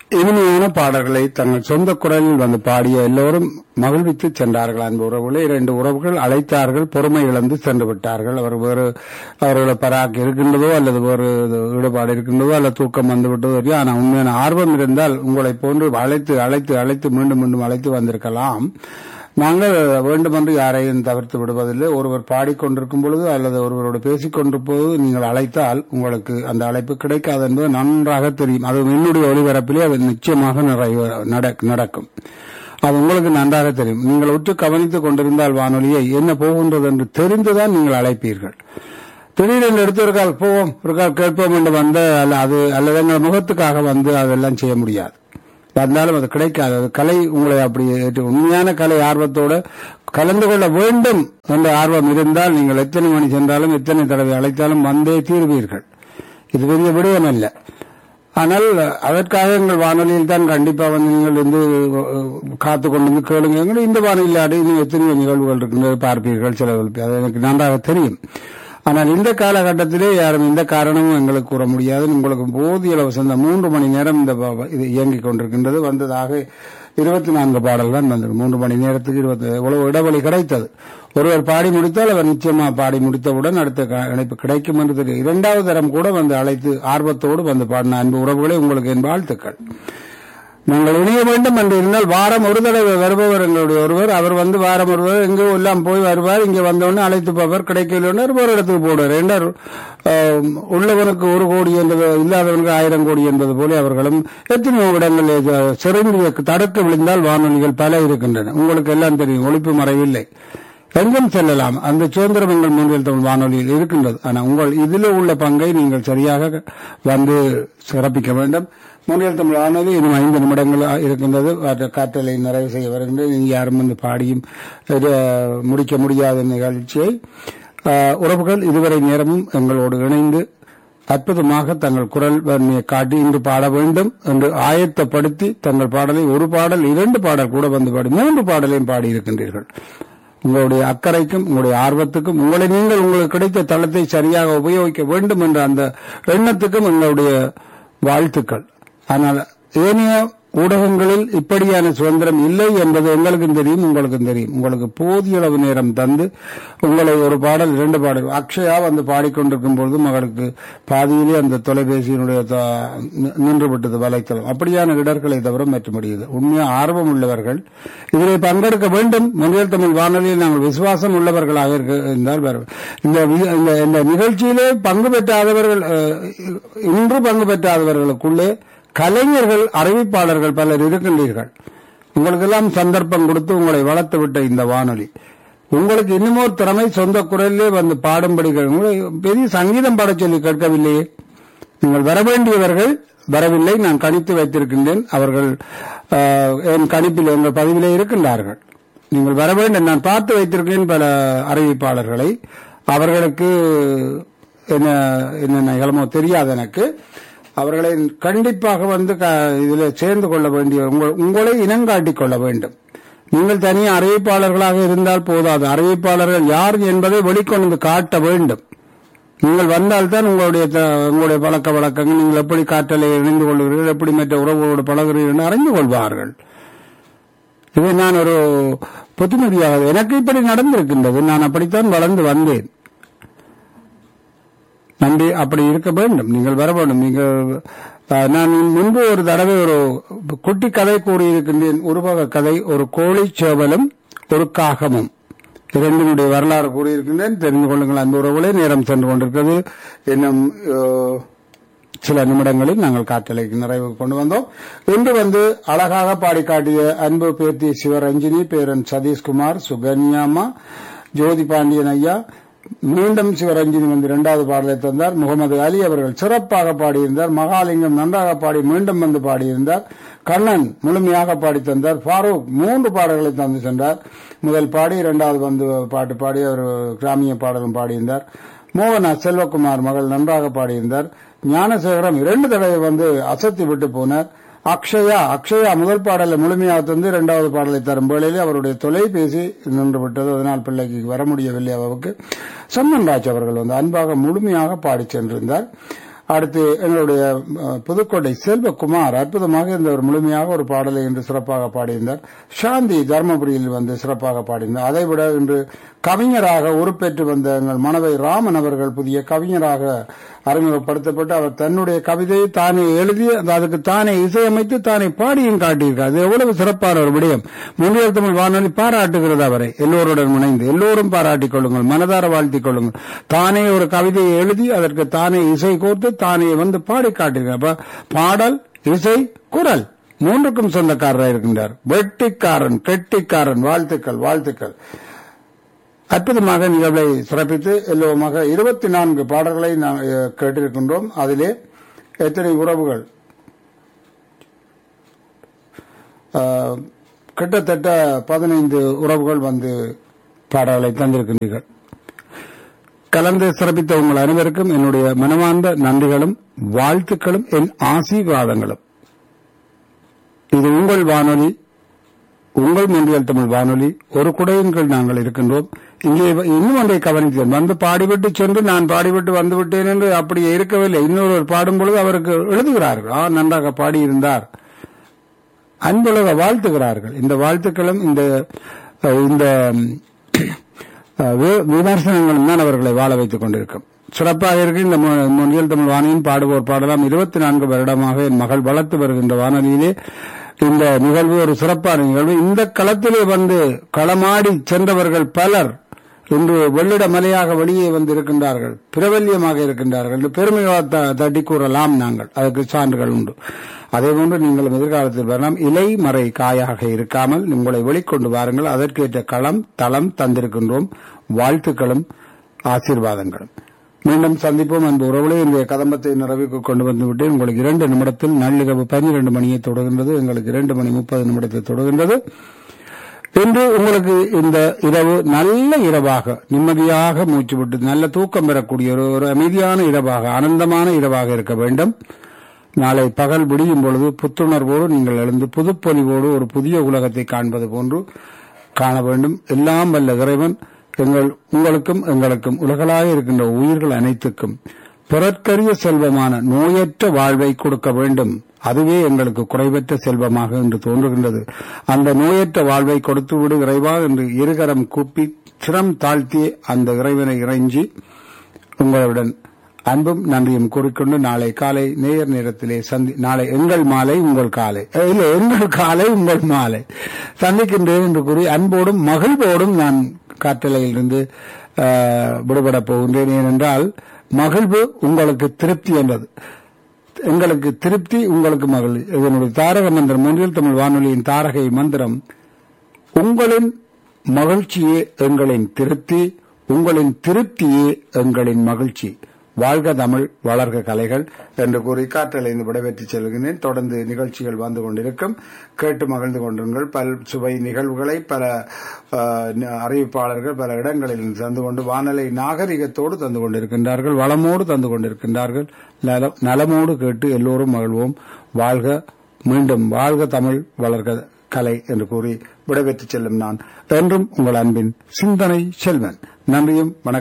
இனிமையான பாடல்களை தங்கள் சொந்த குரலில் வந்து பாடிய எல்லோரும் மகிழ்வித்து சென்றார்கள் அன்பு உறவுகளை இரண்டு உறவுகள் அழைத்தார்கள் பொறுமை இழந்து சென்று விட்டார்கள் அவர் வேறு அவர்களோட பராக்கு இருக்கின்றதோ அல்லது வேறு ஈடுபாடு இருக்கின்றதோ அல்லது தூக்கம் வந்து விட்டதோ தெரியும் ஆனால் உண்மையான ஆர்வம் இருந்தால் உங்களை போன்று அழைத்து அழைத்து அழைத்து மீண்டும் மீண்டும் அழைத்து வந்திருக்கலாம் நாங்கள் வேண்டுமென்று யாரையும் தவிர்த்து விடுவதில்லை ஒருவர் பாடிக்கொண்டிருக்கும் பொழுது அல்லது ஒருவரோடு பேசிக் கொண்டிருப்போது நீங்கள் அழைத்தால் உங்களுக்கு அந்த அழைப்பு கிடைக்காது என்பது நன்றாக தெரியும் அது என்னுடைய ஒளிபரப்பிலே அது நிச்சயமாக நிறைவு நடக்- நடக்கும் அது உங்களுக்கு நன்றாக தெரியும் நீங்கள் உற்று கவனித்துக் கொண்டிருந்தால் வானொலியை என்ன போகின்றது என்று தெரிந்துதான் நீங்கள் அழைப்பீர்கள் திடீரென்று எடுத்து ஒரு கால் போவோம் ஒரு கால் கேட்போம் என்று வந்து அல்ல அது அல்லது எங்கள் முகத்துக்காக வந்து அதெல்லாம் செய்ய முடியாது வந்தாலும் அது கிடைக்காது அது கலை உங்களை அப்படி ஏற்று- உண்மையான கலை ஆர்வத்தோடு கலந்து கொள்ள வேண்டும் என்ற ஆர்வம் இருந்தால் நீங்கள் எத்தனை மணி சென்றாலும் எத்தனை தடவை அழைத்தாலும் வந்தே தீர்வீர்கள் இது பெரிய விடயம் அல்ல ஆனால் அதற்காக எங்கள் வானொலியில் தான் கண்டிப்பா வந்து நீங்கள் வந்து காத்து கொண்டு வந்து கேளுங்க எங்கள் இந்த வானொலியில் ஆடி இன்னும் எத்தனையோ நிகழ்வுகள் இருக்கின்றது பார்ப்பீர்கள் சில அது எனக்கு நன்றாக தெரியும் ஆனால் இந்த காலகட்டத்திலே யாரும் இந்த காரணமும் எங்களுக்கு கூற முடியாது உங்களுக்கு போதிய அளவு சொந்த மூன்று மணி நேரம் இந்த ப- இது இயங்கிக் கொண்டிருக்கின்றது வந்ததாக இருபத்தி நான்கு பாடல் தான் வந்தது மூன்று மணி நேரத்துக்கு இருபத்தி எவ்வளவு இடைவெளி கிடைத்தது ஒருவர் பாடி முடித்தால் அவர் நிச்சயமா பாடி முடித்தவுடன் அடுத்த க- இணைப்பு கிடைக்கும் என்று தெரியும் இரண்டாவது தரம் கூட வந்து அழைத்து ஆர்வத்தோடு வந்து பாடின அன்பு உறவுகளே உங்களுக்கு என் வாழ்த்துக்கள் நாங்கள் இணைய வேண்டும் என்று இருந்தால் வாரம் ஒரு தடவை வருபவர் எங்களுடைய ஒருவர் அவர் வந்து வாரம் ஒருவர் எங்கோ எல்லாம் போய் வருவார் இங்கே வந்தவுடனே அழைத்து போவார் கிடைக்கவில்லை ஒரு இடத்துக்கு போடுவார் என்றார் ஆம், உள்ளவனுக்கு ஒரு கோடி என்பது இல்லாதவனுக்கு ஆயிரம் கோடி என்பது போல அவர்களும் எத்தனையோ இடங்களில் சிறந்து தடுக்க விழுந்தால் வானொலிகள் பல இருக்கின்றன உங்களுக்கு எல்லாம் தெரியும் ஒழிப்பு மறைவில்லை எங்கும் செல்லலாம் அந்த சுதந்திரம் எங்கள் மூன்றில் தமிழ் வானொலியில் இருக்கின்றது ஆனால் உங்கள் இதில் உள்ள பங்கை நீங்கள் சரியாக வந்து சிறப்பிக்க வேண்டும் மூன்றில் தமிழ் வானொலி இன்னும் ஐந்து நிமிடங்கள் இருக்கின்றது அது காற்றலை நிறைவு செய்ய வருகின்றது இங்கு யாரும் வந்து பாடியும் இது, முடிக்க முடியாத நிகழ்ச்சியை ஆஹ், உறவுகள் இதுவரை நேரமும் எங்களோடு இணைந்து அற்புதமாக தங்கள் குரல் வன்மையை காட்டி இன்று பாட வேண்டும் என்று ஆயத்தப்படுத்தி தங்கள் பாடலை ஒரு பாடல் இரண்டு பாடல் கூட வந்து பாடி மூன்று பாடலையும் பாடியிருக்கின்றீர்கள் உங்களுடைய அக்கறைக்கும் உங்களுடைய ஆர்வத்துக்கும் உங்களை நீங்கள் உங்களுக்கு கிடைத்த தளத்தை சரியாக உபயோகிக்க வேண்டும் என்ற அந்த எண்ணத்துக்கும் எங்களுடைய வாழ்த்துக்கள் ஆனால் ஏனைய ஊடகங்களில் இப்படியான சுதந்திரம் இல்லை என்பது எங்களுக்கும் தெரியும் உங்களுக்கும் தெரியும் உங்களுக்கு போதிய அளவு நேரம் தந்து உங்களை ஒரு பாடல் இரண்டு பாடல் அக்ஷயா வந்து பாடிக்கொண்டிருக்கும் பொழுது மகளுக்கு பாதியிலே அந்த தொலைபேசியினுடைய த- நி- நின்று விட்டது வலைத்தளம் அப்படியான இடர்களை தவிர மாற்ற முடியுது உண்மையா ஆர்வம் உள்ளவர்கள் இதில் பங்கெடுக்க வேண்டும் முன்னில் தமிழ் வானொலியில் நாங்கள் விசுவாசம் உள்ளவர்களாக இருக்க- இருந்தால் வர- இந்த வி- இந்த- இந்த நிகழ்ச்சியிலே பங்கு பெற்றாதவர்கள் அஹ், இன்று பங்கு பெற்றாதவர்களுக்குள்ளே கலைஞர்கள் அறிவிப்பாளர்கள் பலர் இருக்கின்றீர்கள் உங்களுக்கெல்லாம் சந்தர்ப்பம் கொடுத்து உங்களை வளர்த்து விட்ட இந்த வானொலி உங்களுக்கு இன்னும் ஒரு திறமை சொந்த குரலிலே வந்து பாடும்படி கே- உங்களை பெரிய சங்கீதம் பாடச் சொல்லி கேட்கவில்லையே நீங்கள் வர வேண்டியவர்கள் வரவில்லை நான் கணித்து வைத்திருக்கின்றேன் அவர்கள் ஆஹ், என் கணிப்பில் எங்கள் பதிவிலே இருக்கின்றார்கள் நீங்கள் வர வேண்டும் நான் பார்த்து வைத்திருக்கிறேன் பல அறிவிப்பாளர்களை அவர்களுக்கு என்ன என்ன நிகழமோ தெரியாது எனக்கு அவர்களை கண்டிப்பாக வந்து க- இதில் சேர்ந்து கொள்ள வேண்டிய உங்கள் உங்களை இனங்காட்டிக் கொள்ள வேண்டும் நீங்கள் தனியாக அறிவிப்பாளர்களாக இருந்தால் போதாது அறிவிப்பாளர்கள் யார் என்பதை வெளிக்கொண்டு வந்து காட்ட வேண்டும் நீங்கள் வந்தால்தான் உங்களுடைய த- உங்களுடைய பழக்க வழக்கங்கள் நீங்கள் எப்படி காற்றலை இணைந்து கொள்கிறீர்கள் எப்படி மற்ற உறவுகளோடு பழகுகிறீர்கள் என்று அறிந்து கொள்வார்கள் இதை நான் ஒரு புத்துமதியாக எனக்கு இப்படி நடந்திருக்கின்றது நான் அப்படித்தான் வளர்ந்து வந்தேன் நன்றி அப்படி இருக்க வேண்டும் நீங்கள் வர வேண்டும் நீங்கள் அஹ், நான் முன்பு ஒரு தடவை ஒரு குட்டி கதை கூறியிருக்கின்றேன் உருவக கதை ஒரு கோழி சேவலும் ஒரு காகமும் இரண்டினுடைய வரலாறு கூறியிருக்கின்றேன் தெரிந்து கொள்ளுங்கள் அந்த உறவுகளே நேரம் சென்று கொண்டிருக்கிறது இன்னும் அஹ், சில நிமிடங்களில் நாங்கள் காற்றலைக்கு நிறைவு கொண்டு வந்தோம் இன்று வந்து அழகாக பாடி காட்டிய அன்பு பேத்தி சிவரஞ்சினி பேரன் சதீஷ்குமார் சுகன்யாமா ஜோதி பாண்டியன் ஐயா மீண்டும் சிவரஞ்சினி வந்து இரண்டாவது பாடலை தந்தார் முகமது அலி அவர்கள் சிறப்பாக பாடியிருந்தார் மகாலிங்கம் நன்றாக பாடி மீண்டும் வந்து பாடியிருந்தார் கண்ணன் முழுமையாக பாடி தந்தார் ஃபாரூக் மூன்று பாடல்களை தந்து சென்றார் முதல் பாடி இரண்டாவது வந்து பாட்டு பாடி அவர் கிராமிய பாடலும் பாடியிருந்தார் மோகனா செல்வகுமார் மகள் நன்றாக பாடியிருந்தார் ஞானசேகரம் இரண்டு தடவை வந்து அசத்தி விட்டு போனார் அக்ஷயா அக்ஷயா முதல் பாடலை முழுமையாக தந்து இரண்டாவது பாடலை தரும் வேளையிலே அவருடைய தொலைபேசி நின்று விட்டது அதனால் பிள்ளைக்கு வர முடியவில்லை அவருக்கு சம்மன் ராஜ் அவர்கள் வந்து அன்பாக முழுமையாக பாடி சென்றிருந்தார் அடுத்து எங்களுடைய அஹ், புதுக்கோட்டை செல்வகுமார் அற்புதமாக இந்த ஒரு முழுமையாக ஒரு பாடலை இன்று சிறப்பாக பாடியிருந்தார் சாந்தி தர்மபுரியில் வந்து சிறப்பாக பாடியிருந்தார் அதைவிட இன்று கவிஞராக உருப்பெற்று வந்த எங்கள் மனவை ராமன் அவர்கள் புதிய கவிஞராக அறிமுகப்படுத்தப்பட்டு அவர் தன்னுடைய கவிதையை தானே எழுதி அது அதுக்கு தானே இசையமைத்து தானே பாடியும் காட்டியிருக்கார் அது எவ்வளவு சிறப்பான ஒரு விடயம் முன்னியல் தமிழ் வானொலி பாராட்டுகிறது அவரை எல்லோருடன் இணைந்து எல்லோரும் பாராட்டிக் கொள்ளுங்கள் மனதார வாழ்த்திக் கொள்ளுங்கள் தானே ஒரு கவிதையை எழுதி அதற்கு தானே இசை கோர்த்து தானே வந்து பாடி காட்டியிருக்கார் அப்ப பாடல் இசை குரல் மூன்றுக்கும் சொந்தக்காரராக இருக்கின்றார் வெட்டிக்காரன் கெட்டிக்காரன் வாழ்த்துக்கள் வாழ்த்துக்கள் அற்புதமாக நிகழ்வை சிறப்பித்து எல்லோருமாக இருபத்தி நான்கு பாடல்களை நாம் அஹ், கேட்டிருக்கின்றோம் அதிலே எத்தனை உறவுகள் அஹ், கிட்டத்தட்ட பதினைந்து உறவுகள் வந்து பாடல்களை தந்திருக்கின்றீர்கள் கலந்து சிறப்பித்த உங்கள் அனைவருக்கும் என்னுடைய மனமார்ந்த நன்றிகளும் வாழ்த்துக்களும் என் ஆசீர்வாதங்களும் இது உங்கள் வானொலி உங்கள் முன்றியல் தமிழ் வானொலி ஒரு குடையின் கீழ் நாங்கள் இருக்கின்றோம் இங்கே இன்னும் ஒன்றை கவனித்தேன் வந்து பாடிவிட்டு சென்று நான் பாடிவிட்டு வந்து விட்டேன் என்று அப்படியே இருக்கவில்லை இன்னொருவர் பாடும் பொழுது அவருக்கு எழுதுகிறார்கள் ஆ நன்றாக பாடியிருந்தார் அன்புலக வாழ்த்துகிறார்கள் இந்த வாழ்த்துக்களும் இந்த அஹ், இந்த அஹ், வி- விமர்சனங்களும் தான் அவர்களை வாழ வைத்துக் கொண்டிருக்கும் சிறப்பாக இருக்கு இந்த மு- முன்னியல் தமிழ் வானொலியின் பாடுவோர் பாடலாம் இருபத்தி நான்கு வருடமாக என் மகள் வளர்த்து வருகின்ற வானொலியிலே இந்த நிகழ்வு ஒரு சிறப்பான நிகழ்வு இந்த களத்திலே வந்து களமாடி சென்றவர்கள் பலர் இன்று வெள்ளிட மலையாக வெளியே வந்து இருக்கின்றார்கள் பிரபல்யமாக இருக்கின்றார்கள் என்று பெருமையாக த- தட்டி கூறலாம் நாங்கள் அதுக்கு சான்றுகள் உண்டு அதே போன்று நீங்களும் எதிர்காலத்தில் வரலாம் இலை மறை காயாக இருக்காமல் உங்களை வெளிக்கொண்டு வாருங்கள் அதற்கேற்ற களம் தளம் தந்திருக்கின்றோம் வாழ்த்துக்களும் ஆசீர்வாதங்களும் மீண்டும் சந்திப்போம் அன்பு உறவுகளே இன்றைய கதம்பத்தை நிறைவுக்கு கொண்டு வந்துவிட்டு உங்களுக்கு இரண்டு நிமிடத்தில் நள்ளிரவு பன்னிரண்டு மணியை தொடர்கின்றது எங்களுக்கு இரண்டு மணி முப்பது நிமிடத்தை தொடர்கின்றது இன்று உங்களுக்கு இந்த இரவு நல்ல இரவாக நிம்மதியாக மூச்சு விட்டு நல்ல தூக்கம் பெறக்கூடிய ஒரு ஒரு அமைதியான இரவாக ஆனந்தமான இரவாக இருக்க வேண்டும் நாளை பகல் விடியும் பொழுது புத்துணர்வோடு நீங்கள் எழுந்து புதுப்பொலிவோடு ஒரு புதிய உலகத்தை காண்பது போன்று காண வேண்டும் எல்லாம் வல்ல இறைவன் எங்கள் உங்களுக்கும் எங்களுக்கும் உலகளாக இருக்கின்ற உயிர்கள் அனைத்துக்கும் பிறர்க்கரிய செல்வமான நோயற்ற வாழ்வை கொடுக்க வேண்டும் அதுவே எங்களுக்கு குறைவற்ற செல்வமாக என்று தோன்றுகின்றது அந்த நோயற்ற வாழ்வை கொடுத்து விடு இறைவா என்று இருகரம் கூப்பி சிரம் தாழ்த்தி அந்த இறைவனை இறைஞ்சி உங்களுடன் அன்பும் நன்றியும் கூறிக்கொண்டு நாளை காலை நேயர் நேரத்திலே சந்தி நாளை எங்கள் மாலை உங்கள் காலை அஹ் இல்ல எங்கள் காலை உங்கள் மாலை சந்திக்கின்றேன் என்று கூறி அன்போடும் மகிழ்வோடும் நான் காற்றலையிலிருந்து அஹ், விடுபடப் போகின்றேன் ஏனென்றால் மகிழ்வு உங்களுக்கு திருப்தி என்றது எங்களுக்கு திருப்தி உங்களுக்கு மகிழ்ச்சி இதனுடைய தாரக மந்திரம் ஒன்றில் தமிழ் வானொலியின் தாரகை மந்திரம் உங்களின் மகிழ்ச்சியே எங்களின் திருப்தி உங்களின் திருப்தியே எங்களின் மகிழ்ச்சி வாழ்க தமிழ் வளர்க கலைகள் என்று கூறி காற்றலைந்து விடைபெற்று செல்கின்றேன் தொடர்ந்து நிகழ்ச்சிகள் வந்து கொண்டிருக்கும் கேட்டு மகிழ்ந்து கொண்டிருங்கள் பல் சுவை நிகழ்வுகளை பல ஆஹ், அறிவிப்பாளர்கள் பல இடங்களில் தந்து கொண்டு வானொலி நாகரிகத்தோடு தந்து கொண்டிருக்கின்றார்கள் வளமோடு தந்து கொண்டிருக்கின்றார்கள் நல- நலமோடு கேட்டு எல்லோரும் மகிழ்வோம் வாழ்க மீண்டும் வாழ்க தமிழ் வளர்க கலை என்று கூறி விடைபெற்று செல்லும் நான் என்றும் உங்கள் அன்பின் சிந்தனை செல்வன் நன்றியும் வணக்கம்